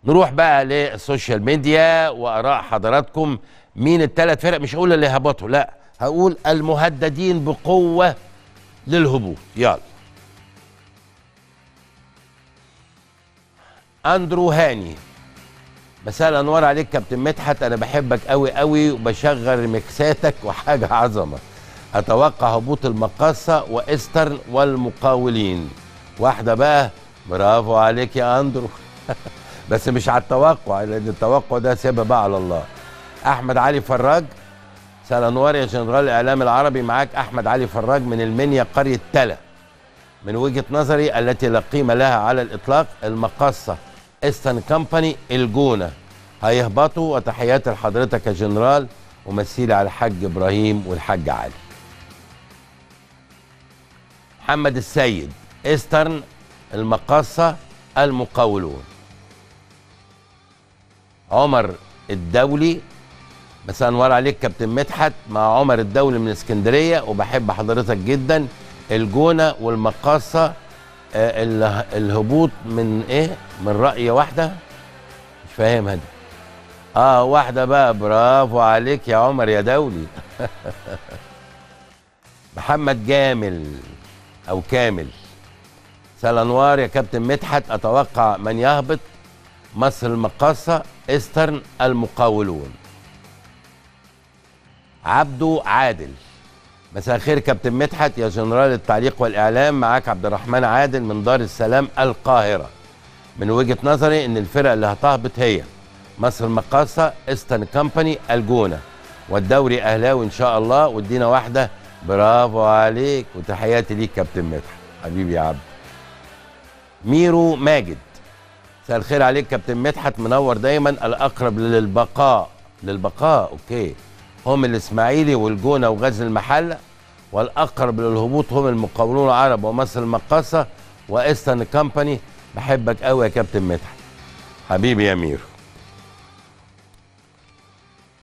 نروح بقى للسوشيال ميديا واراء حضراتكم مين الثلاث فرق مش هقول اللي هبطوا لا هقول المهددين بقوه للهبوط يلا اندرو هاني مساء الانوار عليك كابتن مدحت انا بحبك قوي قوي وبشغل ميكساتك وحاجه عظمه اتوقع هبوط المقاصه وايسترن والمقاولين واحده بقى برافو عليك يا اندرو بس مش على التوقع لان التوقع ده سيبها بقى على الله احمد علي فراج مساء الانوار يا جنرال الاعلام العربي معاك احمد علي فراج من المنيا قريه تلا من وجهه نظري التي لا قيمه لها على الاطلاق المقاصه ايسترن كمباني الجونه هيهبطوا وتحياتي لحضرتك يا جنرال ومثيلي على الحاج ابراهيم والحاج علي محمد السيد ايسترن المقاصه المقاولون عمر الدولي مساء انوار عليك كابتن مدحت مع عمر الدولي من اسكندريه وبحب حضرتك جدا الجونه والمقاصه آه ال- الهبوط من ايه من راي واحده مش فاهمها دي اه واحده بقى برافو عليك يا عمر يا دولي محمد جامل او كامل مساء الانوار يا كابتن مدحت اتوقع من يهبط مصر المقاصه ايسترن المقاولون عبدو عادل مساء الخير كابتن مدحت يا جنرال التعليق والاعلام معاك عبد الرحمن عادل من دار السلام القاهره من وجهه نظري ان الفرق اللي هتهبط هي مصر المقاصه ايسترن كمباني الجونه والدوري اهلاوي ان شاء الله وادينا واحده برافو عليك وتحياتي ليك كابتن مدحت حبيبي يا عبد ميرو ماجد مساء الخير عليك كابتن مدحت منور دايما الاقرب للبقاء للبقاء اوكي هم الاسماعيلي والجونه وغزل المحله والاقرب للهبوط هم المقاولون العرب ومصر المقاصه وايسترن كمباني بحبك قوي يا كابتن مدحت حبيبي يا ميرو